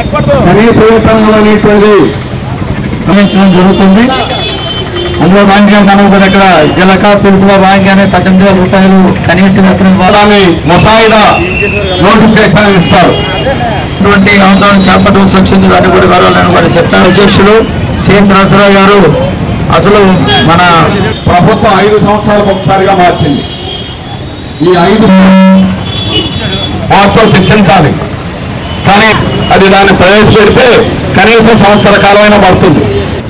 కనీస వేతనం అనేటువంటిది గమనించడం జరుగుతుంది అందులో భాగంగా మనం కూడా ఇక్కడ జిలకా పిలుపులో భాగంగానే పద్దెనిమిది వేల రూపాయలు కనీస వేతనం ఇవ్వాలని ముసాయిదా నోటిఫికేషన్ ఇస్తారు ఇటువంటి ఆందోళన చేపట్టవలసి వచ్చింది దాన్ని కూడా వివరాలను కూడా చెప్తారు అధ్యక్షులు సిఎస్ నరసరావు గారు అసలు మన ప్రభుత్వం ఐదు సంవత్సరాలకు ఒకసారిగా మార్చింది ఈ ఐదు వాటితో చర్చించాలి కానీ అది దాన్ని ప్రవేశపెడితే కనీసం సంవత్సర కాలమైనా పడుతుంది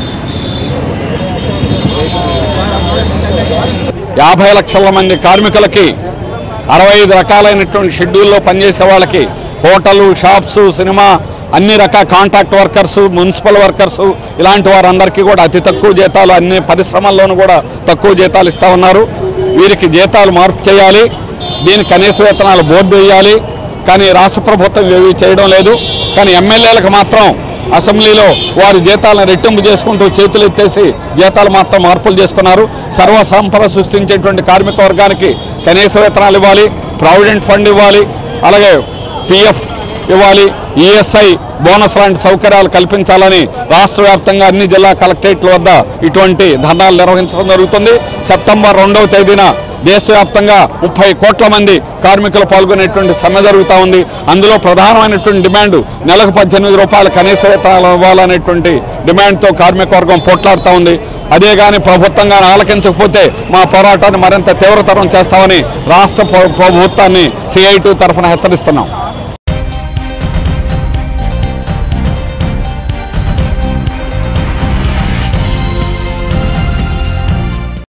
యాభై లక్షల మంది కార్మికులకి అరవై ఐదు రకాలైనటువంటి షెడ్యూల్లో పనిచేసే వాళ్ళకి హోటలు షాప్స్ సినిమా అన్ని రకాల కాంట్రాక్ట్ వర్కర్స్ మున్సిపల్ వర్కర్స్ ఇలాంటి వారందరికీ కూడా అతి తక్కువ జీతాలు అన్ని పరిశ్రమల్లోనూ కూడా తక్కువ జీతాలు ఇస్తూ ఉన్నారు వీరికి జీతాలు మార్పు చేయాలి దీని కనీస వేతనాలు బోర్డు వేయాలి కానీ రాష్ట్ర ప్రభుత్వం ఏవి చేయడం లేదు కానీ ఎమ్మెల్యేలకు మాత్రం అసెంబ్లీలో వారి జీతాలను రెట్టింపు చేసుకుంటూ చేతులు ఎత్తేసి జీతాలు మాత్రం మార్పులు చేసుకున్నారు సర్వసంపద సృష్టించేటువంటి కార్మిక వర్గానికి కనీస వేతనాలు ఇవ్వాలి ప్రావిడెంట్ ఫండ్ ఇవ్వాలి అలాగే పిఎఫ్ ఇవ్వాలి ఈఎస్ఐ బోనస్ లాంటి సౌకర్యాలు కల్పించాలని రాష్ట్ర వ్యాప్తంగా అన్ని జిల్లా కలెక్టరేట్ల వద్ద ఇటువంటి ధర్నాలు నిర్వహించడం జరుగుతుంది సెప్టెంబర్ రెండవ తేదీన దేశవ్యాప్తంగా ముప్పై కోట్ల మంది కార్మికులు పాల్గొనేటువంటి సమ్మె జరుగుతూ ఉంది అందులో ప్రధానమైనటువంటి డిమాండ్ నెలకు పద్దెనిమిది రూపాయల కనీస వేతనాలు ఇవ్వాలనేటువంటి డిమాండ్తో కార్మిక వర్గం పోట్లాడుతూ ఉంది అదే కానీ ప్రభుత్వం కానీ ఆలకించకపోతే మా పోరాటాన్ని మరింత తీవ్రతరం చేస్తామని రాష్ట్ర ప్ర- ప్రభుత్వాన్ని సిఐటి తరఫున హెచ్చరిస్తున్నాం